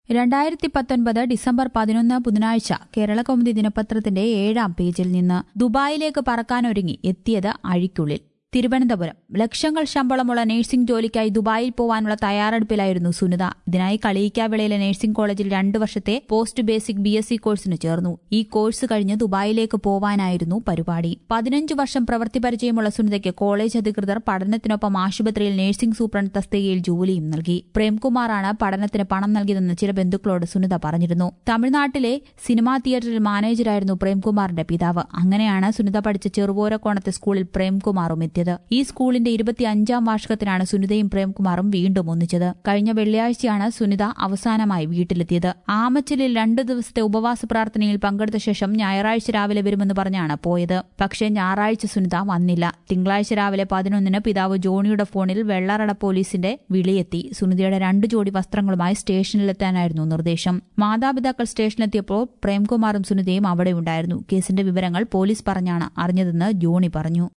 രണ്ടായിരത്തി പത്തൊൻപത് ഡിസംബർ പതിനൊന്ന് ബുധനാഴ്ച കേരളകൗമുദി ദിനപത്രത്തിന്റെ ഏഴാം പേജിൽ നിന്ന് ദുബായിലേക്ക് പറക്കാനൊരുങ്ങി എത്തിയത് അഴിക്കുള്ളിൽ തിരുവനന്തപുരം ലക്ഷങ്ങൾ ശമ്പളമുള്ള നഴ്സിംഗ് ജോലിക്കായി ദുബായിൽ പോവാനുള്ള തയ്യാറെടുപ്പിലായിരുന്നു സുനിത ഇതിനായി കളിയിക്കാവിളയിലെ നഴ്സിംഗ് കോളേജിൽ രണ്ടു വർഷത്തെ post basic B S C കോഴ്സിന് ചേർന്നു ഈ കോഴ്സ് കഴിഞ്ഞ് ദുബായിലേക്ക് പോവാനായിരുന്നു പരിപാടി പതിനഞ്ച് വർഷം പ്രവൃത്തി പരിചയമുള്ള സുനിതയ്ക്ക് കോളേജ് അധികൃതർ പഠനത്തിനൊപ്പം ആശുപത്രിയിൽ നഴ്സിംഗ് സൂപ്രണ്ട് തസ്തികയിൽ ജോലിയും നൽകി പ്രേംകുമാറാണ് പഠനത്തിന് പണം നൽകിയതെന്ന് ചില ബന്ധുക്കളോട് സുനിത പറഞ്ഞിരുന്നു തമിഴ്നാട്ടിലെ സിനിമാ തിയേറ്ററിൽ മാനേജരായിരുന്നു പ്രേംകുമാറിന്റെ പിതാവ് അങ്ങനെയാണ് സുനിത പഠിച്ച ചെറുപോരക്കോണത്തെ സ്കൂളിൽ പ്രേംകുമാറും എത്തിയത് ഈ സ്കൂളിന്റെ ഇരുപത്തിയഞ്ചാം വാർഷികത്തിനാണ് സുനിതയും പ്രേംകുമാറും വീണ്ടും ഒന്നിച്ചത് കഴിഞ്ഞ വെള്ളിയാഴ്ചയാണ് സുനിത അവസാനമായി വീട്ടിലെത്തിയത് ആമച്ചിലിൽ രണ്ടു ദിവസത്തെ ഉപവാസ പ്രാർത്ഥനയിൽ പങ്കെടുത്ത ശേഷം ഞായറാഴ്ച രാവിലെ വരുമെന്ന് പറഞ്ഞാണ് പോയത് പക്ഷേ ഞായറാഴ്ച സുനിത വന്നില്ല തിങ്കളാഴ്ച രാവിലെ പതിനൊന്നിന് പിതാവ് ജോണിയുടെ ഫോണിൽ വെള്ളറട പോലീസിന്റെ വിളിയെത്തി സുനിതയുടെ രണ്ടു ജോഡി വസ്ത്രങ്ങളുമായി സ്റ്റേഷനിലെത്താനായിരുന്നു നിർദ്ദേശം മാതാപിതാക്കൾ സ്റ്റേഷനിലെത്തിയപ്പോൾ പ്രേംകുമാറും സുനിതയും അവിടെ ഉണ്ടായിരുന്നു കേസിന്റെ വിവരങ്ങൾ പോലീസ് പറഞ്ഞാണ് അറിഞ്ഞതെന്ന് ജോണി പറഞ്ഞു